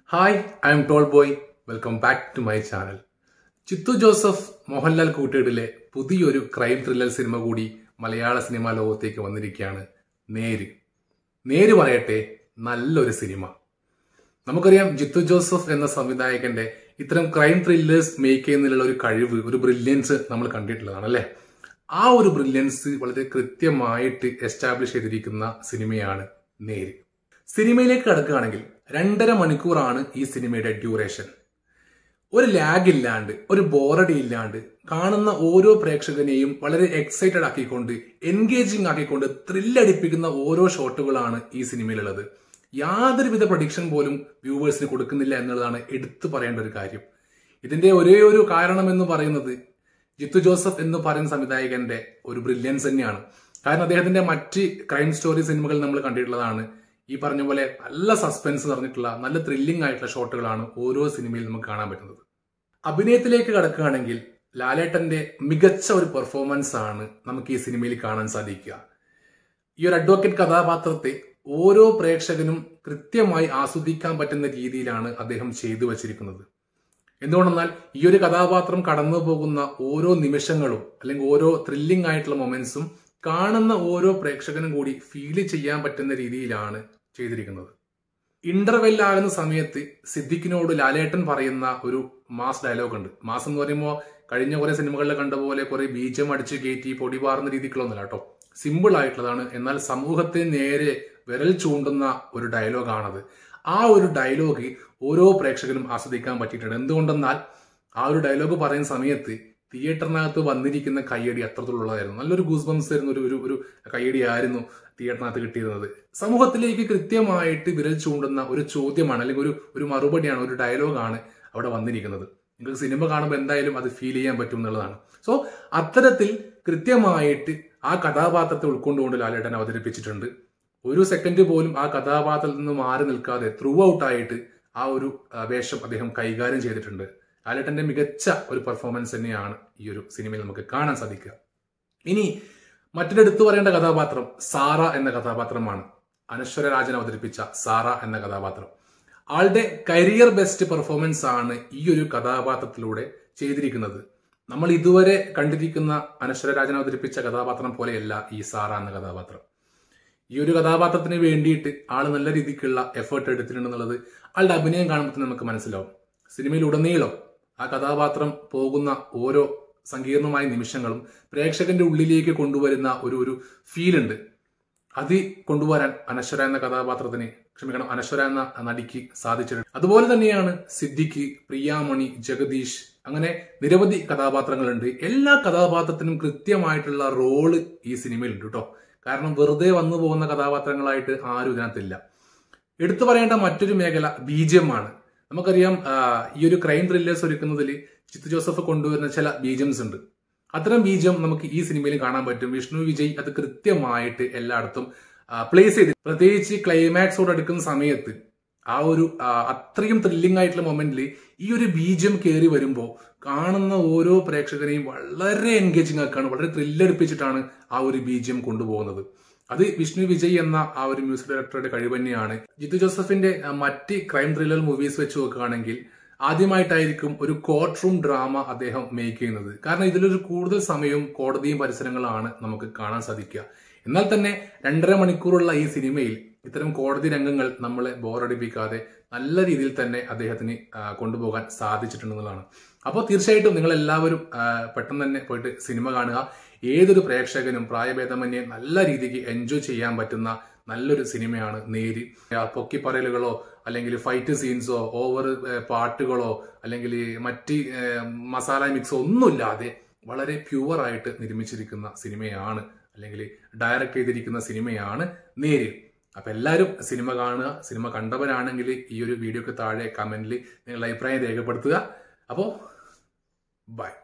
hi I'm tall boy welcome back to my channel Jeethu Joseph Mohanlal കൂട്ടുകെട്ടിലെ പുതിയൊരു crime thriller cinema കൂടി മലയാള cinema ലോകത്തേക്ക് വന്നിരിക്കുകയാണ് നേര് നേര് പറയട്ടെ നല്ലൊരു സിനിമ നമുക്കറിയാം ജിത്തു ജോസഫ് എന്ന സംവിധായകന്റെ ഇത്തരം ക്രൈം ത്രില്ലേഴ്സ് മേക്ക് ചെയ്യുന്നതിലുള്ള ഒരു കഴിവ് ഒരു ബ്രില്യൻസ് നമ്മൾ കണ്ടിട്ടുള്ളതാണ് അല്ലെ ആ ഒരു ബ്രില്യൻസ് വളരെ കൃത്യമായിട്ട് എസ്റ്റാബ്ലിഷ് ചെയ്തിരിക്കുന്ന സിനിമയാണ് നേര് സിനിമയിലേക്ക് കടക്കുകയാണെങ്കിൽ രണ്ടര മണിക്കൂറാണ് ഈ സിനിമയുടെ ഡ്യൂറേഷൻ ഒരു ലാഗ് ഇല്ലാണ്ട് ഒരു ബോറടി ഇല്ലാണ്ട് കാണുന്ന ഓരോ പ്രേക്ഷകനെയും വളരെ എക്സൈറ്റഡ് ആക്കിക്കൊണ്ട് എൻഗേജിങ് ആക്കിക്കൊണ്ട് ത്രില്ലടിപ്പിക്കുന്ന ഓരോ ഷോട്ടുകളാണ് ഈ സിനിമയിലുള്ളത് യാതൊരുവിധ പ്രഡിക്ഷൻ പോലും വ്യൂവേഴ്സിന് കൊടുക്കുന്നില്ല എന്നുള്ളതാണ് എടുത്തു പറയേണ്ട ഒരു കാര്യം ഇതിന്റെ ഒരേ ഒരു കാരണം എന്ന് പറയുന്നത് ജിത്തു ജോസഫ് എന്ന് പറയുന്ന സംവിധായകന്റെ ഒരു ബ്രില്യൻസ് തന്നെയാണ് കാരണം അദ്ദേഹത്തിന്റെ മറ്റ് ക്രൈം സ്റ്റോറി സിനിമകൾ നമ്മൾ കണ്ടിട്ടുള്ളതാണ് ഈ പറഞ്ഞ പോലെ നല്ല സസ്പെൻസ് നിറഞ്ഞിട്ടുള്ള നല്ല ത്രില്ലിംഗ് ആയിട്ടുള്ള ഷോട്ടുകളാണ് ഓരോ സിനിമയിൽ നമുക്ക് കാണാൻ പറ്റുന്നത് അഭിനയത്തിലേക്ക് കടക്കുകയാണെങ്കിൽ ലാലേട്ടന്റെ മികച്ച ഒരു പെർഫോമൻസ് ആണ് നമുക്ക് ഈ സിനിമയിൽ കാണാൻ സാധിക്കുക ഈ ഒരു അഡ്വക്കേറ്റ് കഥാപാത്രത്തെ ഓരോ പ്രേക്ഷകനും കൃത്യമായി ആസ്വദിക്കാൻ പറ്റുന്ന രീതിയിലാണ് അദ്ദേഹം ചെയ്തു വച്ചിരിക്കുന്നത് എന്തുകൊണ്ടെന്നാൽ ഈ ഒരു കഥാപാത്രം കടന്നു പോകുന്ന ഓരോ നിമിഷങ്ങളും അല്ലെങ്കിൽ ഓരോ ത്രില്ലിംഗ് ആയിട്ടുള്ള മൊമെന്റ്സും കാണുന്ന ഓരോ പ്രേക്ഷകനും കൂടി ഫീൽ ചെയ്യാൻ പറ്റുന്ന രീതിയിലാണ് ചെയ്തിരിക്കുന്നത് ഇന്റർവെൽ ആകുന്ന സമയത്ത് സിദ്ദിഖിനോട് ലാലേട്ടൻ പറയുന്ന ഒരു മാസ് ഡയലോഗ് ഉണ്ട് മാസ് എന്ന് പറയുമ്പോൾ കഴിഞ്ഞ കുറെ സിനിമകളിൽ കണ്ട പോലെ കുറെ ബീജം അടിച്ച് കയറ്റി പൊടി പാറുന്ന രീതിക്കുള്ളൊന്നുമില്ല കേട്ടോ സിമ്പിൾ ആയിട്ടുള്ളതാണ് എന്നാൽ സമൂഹത്തിന് നേരെ വിരൽ ചൂണ്ടുന്ന ഒരു ഡയലോഗാണത് ആ ഒരു ഡയലോഗ് ഓരോ പ്രേക്ഷകനും ആസ്വദിക്കാൻ പറ്റിയിട്ടുണ്ട് എന്തുകൊണ്ടെന്നാൽ ആ ഒരു ഡയലോഗ് പറയുന്ന സമയത്ത് തിയേറ്ററിനകത്ത് വന്നിരിക്കുന്ന കയ്യടി അത്രത്തോളമായിരുന്നു നല്ലൊരു ഗൂസ് ബംസ് ആയിരുന്നു ഒരു ഒരു ഒരു കയ്യടി ആയിരുന്നു തിയേറ്ററിനകത്ത് കിട്ടിയിരുന്നത് സമൂഹത്തിലേക്ക് കൃത്യമായിട്ട് വിരൽ ചൂണ്ടുന്ന ഒരു ചോദ്യമാണ് അല്ലെങ്കിൽ ഒരു ഒരു മറുപടിയാണ് ഒരു ഡയലോഗാണ് അവിടെ വന്നിരിക്കുന്നത് നിങ്ങൾക്ക് സിനിമ കാണുമ്പോൾ എന്തായാലും അത് ഫീൽ ചെയ്യാൻ പറ്റും എന്നുള്ളതാണ് സോ അത്തരത്തിൽ കൃത്യമായിട്ട് ആ കഥാപാത്രത്തെ ഉൾക്കൊണ്ടുകൊണ്ട് ലാലേട്ടൻ അവതരിപ്പിച്ചിട്ടുണ്ട് ഒരു സെക്കൻഡ് പോലും ആ കഥാപാത്രത്തിൽ നിന്ന് മാറി നിൽക്കാതെ ത്രൂ ഔട്ട് ആയിട്ട് ആ ഒരു വേഷം അദ്ദേഹം കൈകാര്യം ചെയ്തിട്ടുണ്ട് ലാലേട്ടന്റെ മികച്ച ഒരു പെർഫോമൻസ് തന്നെയാണ് ഈ ഒരു സിനിമയിൽ നമുക്ക് കാണാൻ സാധിക്കുക ഇനി മറ്റൊരു എടുത്തു പറയേണ്ട കഥാപാത്രം സാറ എന്ന കഥാപാത്രമാണ് അനശ്വര രാജൻ അവതരിപ്പിച്ച സാറ എന്ന കഥാപാത്രം ആളുടെ കരിയർ ബെസ്റ്റ് പെർഫോമൻസ് ആണ് ഈ ഒരു കഥാപാത്രത്തിലൂടെ ചെയ്തിരിക്കുന്നത് നമ്മൾ ഇതുവരെ കണ്ടിരിക്കുന്ന അനശ്വര രാജൻ അവതരിപ്പിച്ച കഥാപാത്രം പോലെയല്ല ഈ സാറ എന്ന കഥാപാത്രം ഈ ഒരു കഥാപാത്രത്തിന് വേണ്ടിയിട്ട് ആള് നല്ല രീതിക്കുള്ള എഫേർട്ട് എടുത്തിട്ടുണ്ടെന്നുള്ളത് ആളുടെ അഭിനയം കാണുമ്പോൾ തന്നെ നമുക്ക് മനസ്സിലാവും സിനിമയിൽ ഉടനീളം ആ കഥാപാത്രം പോകുന്ന ഓരോ സങ്കീർണമായ നിമിഷങ്ങളും പ്രേക്ഷകന്റെ ഉള്ളിലേക്ക് കൊണ്ടുവരുന്ന ഒരു ഒരു ഫീൽ ഉണ്ട് അത് കൊണ്ടുവരാൻ അനശ്വര എന്ന കഥാപാത്രത്തിന് ക്ഷമിക്കണം അനശ്വര എന്ന നടിക്ക് സാധിച്ചിട്ടുണ്ട് അതുപോലെ തന്നെയാണ് സിദ്ദിഖ് പ്രിയാമണി ജഗദീഷ് അങ്ങനെ നിരവധി കഥാപാത്രങ്ങളുണ്ട് എല്ലാ കഥാപാത്രത്തിനും കൃത്യമായിട്ടുള്ള റോള് ഈ സിനിമയിലുണ്ട് കേട്ടോ കാരണം വെറുതെ വന്നു പോകുന്ന കഥാപാത്രങ്ങളായിട്ട് ആരും ഇതിനകത്തില്ല എടുത്തു പറയേണ്ട മറ്റൊരു മേഖല ബീജമാണ് നമുക്കറിയാം ഈ ഒരു ക്രൈം ത്രില്ലേഴ്സ് ഒരുക്കുന്നതിൽ ചിത്തു ജോസഫ് കൊണ്ടുവരുന്ന ചില ബീജംസ് ഉണ്ട് അത്തരം ബീജം നമുക്ക് ഈ സിനിമയിൽ കാണാൻ പറ്റും വിഷ്ണു വിജയ് അത് കൃത്യമായിട്ട് എല്ലായിടത്തും പ്ലേസ് ചെയ്ത് പ്രത്യേകിച്ച് ക്ലൈമാക്സോട് അടുക്കുന്ന സമയത്ത് ആ ഒരു അത്രയും ത്രില്ലിംഗ് ആയിട്ടുള്ള മൊമെന്റിൽ ഈ ഒരു ബീജം കയറി വരുമ്പോൾ കാണുന്ന ഓരോ പ്രേക്ഷകനെയും വളരെ എൻഗേജിങ് ആക്കാണ് വളരെ ത്രില്ലടിപ്പിച്ചിട്ടാണ് ആ ഒരു ബീജം കൊണ്ടുപോകുന്നത് അത് വിഷ്ണു വിജയ് എന്ന ആ ഒരു മ്യൂസിക് ഡയറക്ടറുടെ കഴിവ് തന്നെയാണ് ജിത്തു ജോസഫിന്റെ മറ്റ് ക്രൈം ത്രില്ലർ മൂവീസ് വെച്ച് നോക്കുകയാണെങ്കിൽ ആദ്യമായിട്ടായിരിക്കും ഒരു കോർട്ട് റൂം ഡ്രാമ അദ്ദേഹം മേക്ക് ചെയ്യുന്നത് കാരണം ഇതിലൊരു കൂടുതൽ സമയവും കോടതിയും പരിസരങ്ങളാണ് നമുക്ക് കാണാൻ സാധിക്കുക എന്നാൽ തന്നെ രണ്ടര മണിക്കൂറുള്ള ഈ സിനിമയിൽ ഇത്തരം കോടതി രംഗങ്ങൾ നമ്മളെ ബോറടിപ്പിക്കാതെ നല്ല രീതിയിൽ തന്നെ അദ്ദേഹത്തിന് കൊണ്ടുപോകാൻ സാധിച്ചിട്ടുണ്ടെന്നുള്ളതാണ് അപ്പോൾ തീർച്ചയായിട്ടും നിങ്ങൾ എല്ലാവരും പെട്ടെന്ന് തന്നെ പോയിട്ട് സിനിമ കാണുക ഏതൊരു പ്രേക്ഷകനും പ്രായഭേദമന്യേ നല്ല രീതിക്ക് എൻജോയ് ചെയ്യാൻ പറ്റുന്ന നല്ലൊരു സിനിമയാണ് നേരി പൊക്കിപ്പറയലുകളോ അല്ലെങ്കിൽ ഫൈറ്റ് സീൻസോ ഓവർ പാട്ടുകളോ അല്ലെങ്കിൽ മറ്റ് മസാല മിക്സോ ഒന്നുമില്ലാതെ വളരെ പ്യുവറായിട്ട് നിർമ്മിച്ചിരിക്കുന്ന സിനിമയാണ് അല്ലെങ്കിൽ ഡയറക്റ്റ് ചെയ്തിരിക്കുന്ന സിനിമയാണ് നേരി അപ്പൊ എല്ലാവരും സിനിമ കാണുക സിനിമ കണ്ടവരാണെങ്കിൽ ഈ ഒരു വീഡിയോക്ക് താഴെ കമന്റിൽ നിങ്ങളുടെ അഭിപ്രായം രേഖപ്പെടുത്തുക അപ്പോൾ ബൈ